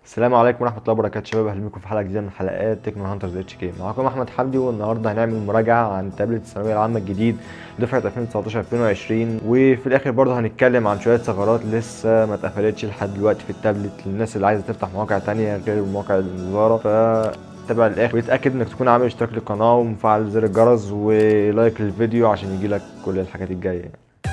السلام عليكم ورحمه الله وبركاته شباب اهلا بكم في حلقه جديده من حلقات تكنو هانترز اتش كي معاكم احمد حمدي والنهارده هنعمل مراجعه عن تابلت الثانويه العامه الجديد دفعه 2019 2020 وفي الاخر برضه هنتكلم عن شويه ثغرات لسه ما اتقفلتش لحد دلوقتي في التابلت للناس اللي عايزه تفتح مواقع تانية غير مواقع الوزاره ف تابع للاخر ويتاكد انك تكون عامل اشتراك للقناه ومفعل زر الجرس ولايك للفيديو عشان يجيلك كل الحاجات الجايه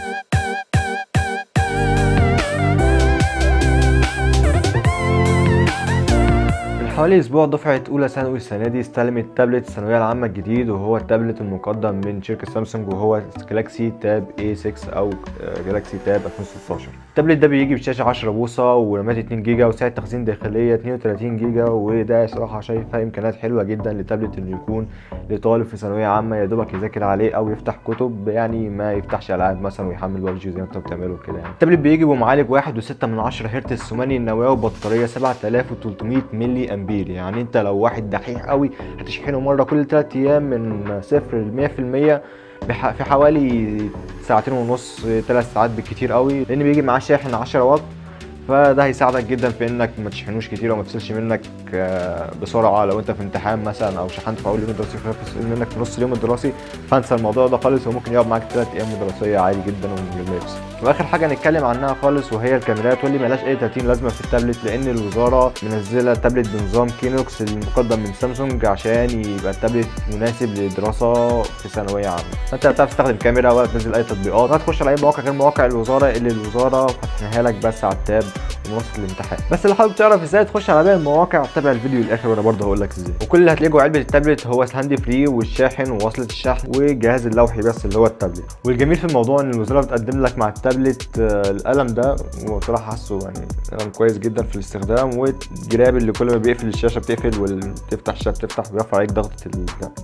حوالي اسبوع دفعه اولى ثانوي السنه دي استلمت تابلت الثانويه العامه الجديد وهو التابلت المقدم من شركه سامسونج وهو جالاكسي تاب A6 او جالاكسي تاب 2016 التابلت ده بيجي بشاشه 10 بوصه ورامات 2 جيجا وسعه تخزين داخليه 32 جيجا وده صراحه شايفها امكانيات حلوه جدا لتابلت انه يكون لطالب في ثانويه عامه يا دوبك يذاكر عليه او يفتح كتب يعني ما يفتحش العاب مثلا ويحمل ببجي زي ما انتوا بتعملوا كده يعني التابلت بيجي بمعالج 1.6 من 10 هرتز ثماني النواه وبطاريه 7300 ملي امبير يعني انت لو واحد دحيح قوي هتشحنه مره كل 3 ايام من صفر ل 100% في حوالي ساعتين ونص ثلاث ساعات بالكتير قوي لان بيجي معاه شاحن 10 واط فده هيساعدك جدا في انك ما تشحنوش كتير وما تفصلش منك بسرعه لو انت في امتحان مثلا او شحنت في اول يوم دراسي فصل منك في نص اليوم الدراسي فانسى الموضوع ده خالص وممكن يقعد معاك ثلاث ايام دراسيه عادي جدا ومن غير ما يفصل واخر حاجه نتكلم عنها خالص وهي الكاميرات واللي ملهاش اي 30 لازمه في التابلت لان الوزاره منزله تابلت بنظام كينوكس المقدم من سامسونج عشان يبقى التابلت مناسب للدراسه في ثانويه عامه فانت لا بتعرف تستخدم كاميرا ولا تنزل اي تطبيقات ولا تخش على اي مواقع غير مواقع الوزاره اللي الوزاره فاتحينها لك بس على التاب ومنصه الامتحان بس لو حابب تعرف ازاي تخش على باقي المواقع تابع الفيديو للاخر وانا برضه هقول لك ازاي وكل اللي هتلاقيه جوه علبه التابلت هو الهاند فري والشاحن ووصله الشحن والجهاز اللوحي بس اللي هو التابلت والجميل في الموضوع ان الوزاره بتقدم لك مع التابلت القلم ده وبصراحه حاسه يعني قلم كويس جدا في الاستخدام والجراب اللي كل ما بيقفل الشاشه بتقفل وتفتح الشاشه بتفتح بيرفع عليك ضغطه ال...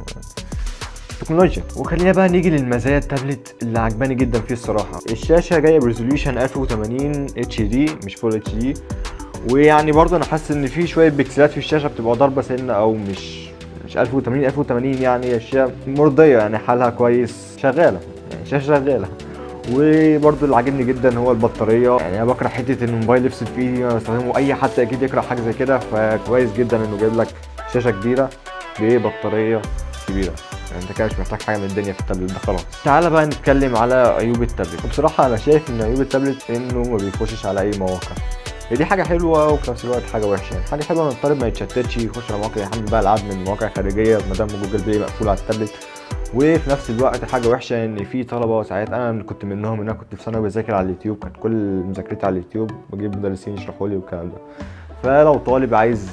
تكنولوجيا وخلينا بقى نيجي للمزايا التابلت اللي عجباني جدا فيه الصراحه الشاشه جايه بريزوليوشن 1080 اتش دي مش فول اتش دي ويعني برضه انا حاسس ان في شويه بكسلات في الشاشه بتبقى ضاربه سنه او مش مش 1080 1080 يعني الشاشه مرضيه يعني حالها كويس شغاله يعني شاشه شغاله وبرضه اللي عاجبني جدا هو البطاريه يعني انا بكره حته ان الموبايل يفصل في ايدي وانا بستخدمه اي حد اكيد يكره حاجه زي كده فكويس جدا انه جايب لك شاشه كبيره ببطاريه كبيره يعني انت كده مش محتاج حاجه من الدنيا في التابلت ده خلاص تعالى بقى نتكلم على عيوب التابلت وبصراحه انا شايف ان عيوب التابلت انه ما بيخشش على اي مواقع هي دي حاجه حلوه وفي نفس الوقت حاجه وحشه يعني حاجه حلوه ان الطالب ما يتشتتش يخش على مواقع يحمل بقى العاب من مواقع خارجيه ما دام جوجل بلاي مقفول على التابلت وفي نفس الوقت حاجه وحشه ان في طلبه ساعات انا كنت منهم ان انا كنت في ثانوي بذاكر على اليوتيوب كانت كل مذاكرتي على اليوتيوب بجيب مدرسين يشرحوا لي والكلام ده فلو طالب عايز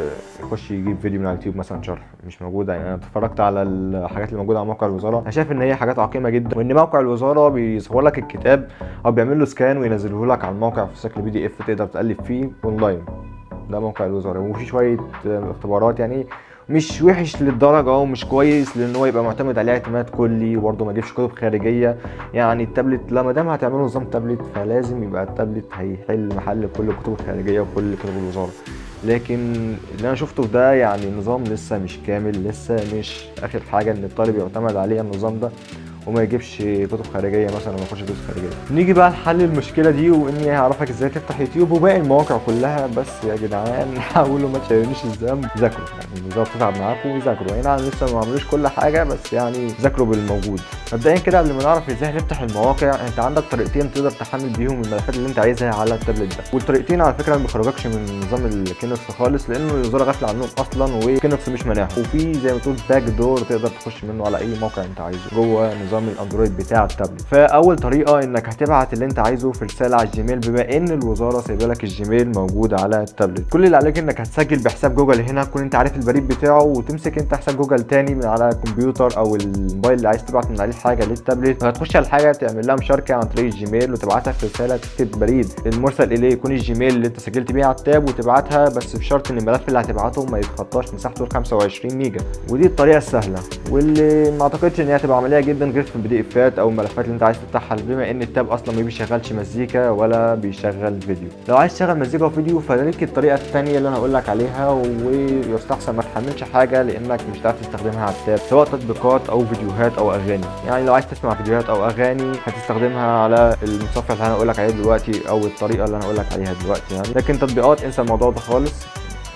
يخش يجيب فيديو من على اليوتيوب مثلا شرح مش موجوده يعني انا اتفرجت على الحاجات اللي موجوده على موقع الوزاره انا شايف ان هي حاجات عقيمه جدا وان موقع الوزاره بيصور لك الكتاب او بيعمل له سكان وينزله لك على الموقع في شكل بي دي اف تقدر تقلب فيه اونلاين ده موقع الوزاره وفي شويه اختبارات يعني مش وحش للدرجه او مش كويس لان هو يبقى معتمد عليه اعتماد كلي وبرده ما يجيبش كتب خارجيه يعني التابلت لما دام هتعملوا نظام تابلت فلازم يبقى التابلت هيحل محل كل الكتب الخارجيه وكل كتب الوزاره لكن اللي انا شفته ده يعني نظام لسه مش كامل لسه مش اخر حاجه ان الطالب يعتمد عليه النظام ده وما يجيبش كتب خارجيه مثلا وما يخش دروس خارجيه نيجي بقى لحل المشكله دي واني هعرفك ازاي تفتح يوتيوب وباقي المواقع كلها بس يا جدعان حاولوا ما تشيلونيش الذنب ذاكروا يعني الوزاره بتتعب معاكم وذاكروا اي نعم لسه ما عملوش كل حاجه بس يعني ذاكروا بالموجود مبدئيا كده قبل ما نعرف ازاي نفتح المواقع انت عندك طريقتين تقدر تحمل بيهم الملفات اللي انت عايزها على التابلت ده والطريقتين على فكره ما بيخرجكش من نظام الكينوكس خالص لانه الوزاره غافله عنهم اصلا وكينوكس مش مانعهم وفي زي ما تقول باك دور تقدر تخش منه على اي موقع انت عايزه جوه نظام الاندرويد بتاع التابلت فاول طريقه انك هتبعت اللي انت عايزه في رساله على الجيميل بما ان الوزاره سايبه لك الجيميل موجود على التابلت كل اللي عليك انك هتسجل بحساب جوجل هنا تكون انت عارف البريد بتاعه وتمسك انت حساب جوجل تاني من على الكمبيوتر او الموبايل اللي عايز تبعت من عليه حاجه للتابلت هتخش على الحاجه تعمل لها مشاركه عن طريق الجيميل وتبعتها في رساله تكتب بريد المرسل اليه يكون الجيميل اللي انت سجلت بيه على التاب وتبعتها بس بشرط ان الملف اللي هتبعته ما يتخطاش مساحته ال 25 ميجا ودي الطريقه السهله واللي ما اعتقدش ان هي هتبقى عمليه جدا غير في البي دي افات او الملفات اللي انت عايز تفتحها بما ان التاب اصلا ما بيشغلش مزيكا ولا بيشغل فيديو لو عايز تشغل مزيكا وفيديو فليك الطريقه الثانيه اللي انا هقول لك عليها ويستحسن ما تحملش حاجه لانك مش هتعرف تستخدمها على التاب سواء تطبيقات او فيديوهات او اغاني يعني لو عايز تسمع فيديوهات او اغاني هتستخدمها على المتصفح اللي انا هقول لك عليه دلوقتي او الطريقه اللي انا هقول لك عليها دلوقتي يعني لكن تطبيقات انسى الموضوع ده خالص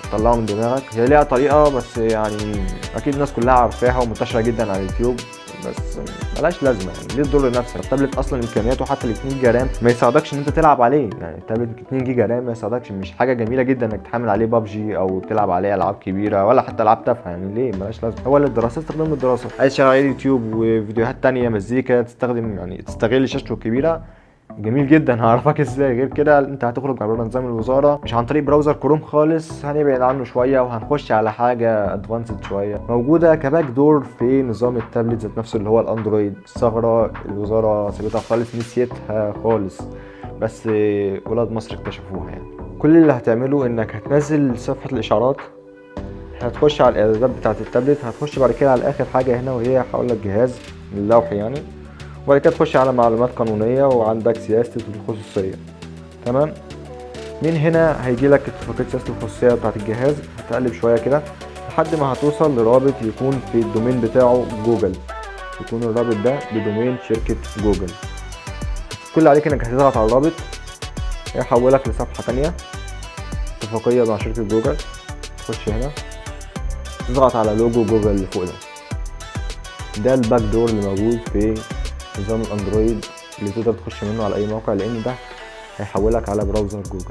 تطلعه من دماغك هي ليها طريقه بس يعني اكيد الناس كلها عارفاها ومنتشره جدا على اليوتيوب بس ملهاش لازمه يعني ليه تضر نفسك التابلت اصلا امكانياته حتى ال 2 جيجا رام ما يساعدكش ان انت تلعب عليه يعني التابلت 2 جيجا رام ما يساعدكش مش حاجه جميله جدا انك تحمل عليه ببجي او تلعب عليه العاب كبيره ولا حتى العاب تافهه يعني ليه ملهاش لازمه هو للدراسه استخدام للدراسه عايز تشغل عليه يوتيوب وفيديوهات تانية مزيكا تستخدم يعني تستغل شاشته الكبيره جميل جدا هعرفك ازاي غير كده انت هتخرج بره نظام الوزاره مش عن طريق براوزر كروم خالص هنبعد عنه شويه وهنخش على حاجه ادفانسد شويه موجوده كباك دور في نظام التابلت ذات نفسه اللي هو الاندرويد ثغره الوزاره سابتها خالص نسيتها خالص بس ولاد مصر اكتشفوها يعني كل اللي هتعمله انك هتنزل صفحه الاشعارات هتخش على الاعدادات بتاعه التابلت هتخش بعد كده على اخر حاجه هنا وهي هقول لك جهاز اللوحي يعني وبعد كده تخش على معلومات قانونية وعندك سياسة الخصوصية تمام من هنا هيجي لك اتفاقية سياسة الخصوصية بتاعت الجهاز هتقلب شوية كده لحد ما هتوصل لرابط يكون في الدومين بتاعه جوجل يكون الرابط ده بدومين شركة جوجل كل اللي عليك انك هتضغط على الرابط هيحولك لصفحة تانية اتفاقية مع شركة جوجل تخش هنا تضغط على لوجو جوجل اللي فوق ده ده الباك دور اللي موجود في نظام الاندرويد اللي تقدر تخش منه على اي موقع لان ده هيحولك على براوزر جوجل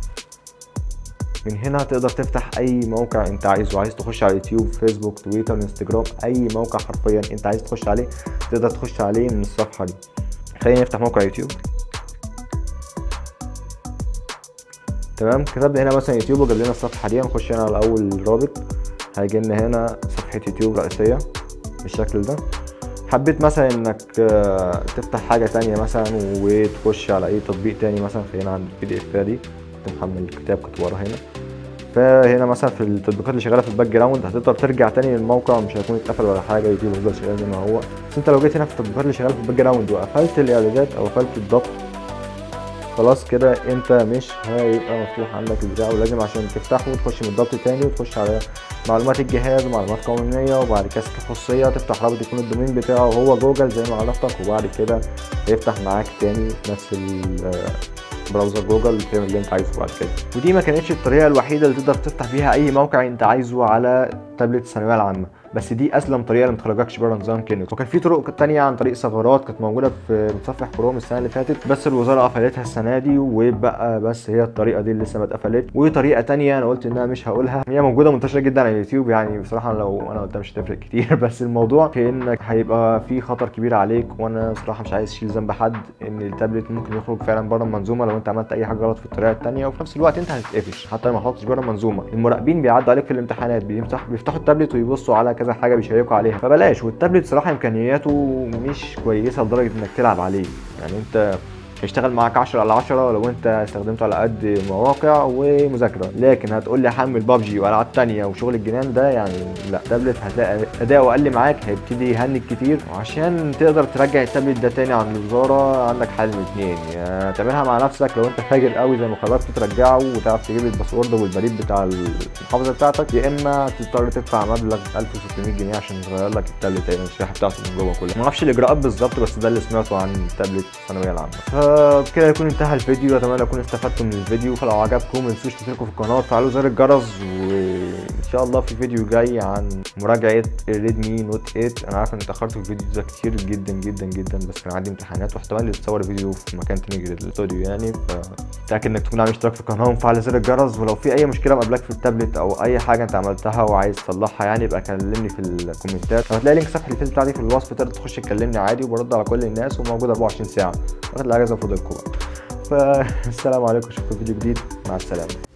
من هنا تقدر تفتح اي موقع انت عايزه عايز تخش على يوتيوب فيسبوك تويتر انستجرام اي موقع حرفيا انت عايز تخش عليه تقدر تخش عليه من الصفحه دي خلينا نفتح موقع يوتيوب تمام كتبنا هنا مثلا يوتيوب وجاب لنا الصفحه دي نخش هنا على اول رابط هيجي لنا هنا صفحه يوتيوب رئيسيه بالشكل ده حبيت مثلا انك تفتح حاجه تانية مثلا وتخش على اي تطبيق تاني مثلا خلينا عند البي دي اف دي كنت محمل الكتاب كنت ورا هنا فهنا مثلا في التطبيقات اللي شغاله في الباك جراوند هتقدر ترجع تاني للموقع مش هيكون اتقفل ولا حاجه يوتيوب هيفضل شغال زي ما هو بس انت لو جيت هنا في التطبيقات اللي شغاله في الباك جراوند وقفلت الاعدادات او قفلت الضغط خلاص كده انت مش هيبقى مفتوح عندك البتاع ولازم عشان تفتحه تخش من الضبط تاني وتخش على معلومات الجهاز ومعلومات قانونية وبعد كده خصوصية تفتح رابط يكون الدومين بتاعه هو جوجل زي ما عرفتك وبعد كده يفتح معاك تاني نفس براوزر جوجل تعمل اللي انت عايزه بعد كده ودي ما كانتش الطريقة الوحيدة اللي تقدر تفتح بيها اي موقع انت عايزه على تابلت الثانوية العامة بس دي اسلم طريقه اللي متخرجكش بره نظام كينت وكان في طرق تانية عن طريق ثغرات كانت موجوده في متصفح كروم السنه اللي فاتت بس الوزاره قفلتها السنه دي وبقى بس هي الطريقه دي اللي لسه ما اتقفلت وطريقه تانية انا قلت انها مش هقولها هي موجوده منتشره جدا على اليوتيوب يعني بصراحه لو انا قلتها مش هتفرق كتير بس الموضوع في انك هيبقى في خطر كبير عليك وانا بصراحه مش عايز اشيل ذنب حد ان التابلت ممكن يخرج فعلا بره المنظومه لو انت عملت اي حاجه غلط في الطريقه التانية وفي نفس الوقت انت هتتقفش حتى لو ما خرجتش بره المنظومه المراقبين بيعدوا عليك في الامتحانات بيفتحوا التابلت ويبصوا على كذا حاجه بيشيكوا عليها فبلاش والتابلت صراحه امكانياته مش كويسه لدرجه انك تلعب عليه يعني انت هيشتغل معاك 10 على 10 لو انت استخدمته على قد مواقع ومذاكره لكن هتقول لي حمل بابجي والعاب تانية وشغل الجنان ده يعني لا تابلت هتلاقي اداؤه اقل معاك هيبتدي يهنج كتير وعشان تقدر ترجع التابلت ده تاني عن الوزاره عندك حل من اتنين يا تعملها مع نفسك لو انت فاجر قوي زي ما قررت ترجعه وتعرف تجيب الباسورد والبريد بتاع المحافظه بتاعتك يا اما تضطر تدفع مبلغ 1600 جنيه عشان تغير لك التابلت تاني الشاحن بتاعته من جوه كلها ما اعرفش الاجراءات بالظبط بس ده اللي سمعته عن تابلت الثانويه العامه فبكده يكون انتهى الفيديو اتمنى اكون استفدتم من الفيديو فلو عجبكم ما تنسوش تشتركوا في القناه وتفعلوا زر الجرس وان شاء الله في فيديو جاي عن مراجعه الريدمي نوت 8 انا عارف اني اتاخرت في الفيديو ده كتير جدا جدا جدا بس كان عندي امتحانات واحتمال تصور فيديو في مكان تاني غير الاستوديو يعني فتاكد انك تكون عامل اشتراك في القناه ومفعل زر الجرس ولو في اي مشكله مقابلك في التابلت او اي حاجه انت عملتها وعايز تصلحها يعني يبقى كلمني في الكومنتات هتلاقي لينك صفحه الفيس بتاعتي في الوصف تقدر تخش تكلمني عادي وبرد على كل الناس وموجود 24 ساعه واخد الاجازه في فضلكم فالسلام عليكم اشوفكم في فيديو جديد مع السلامه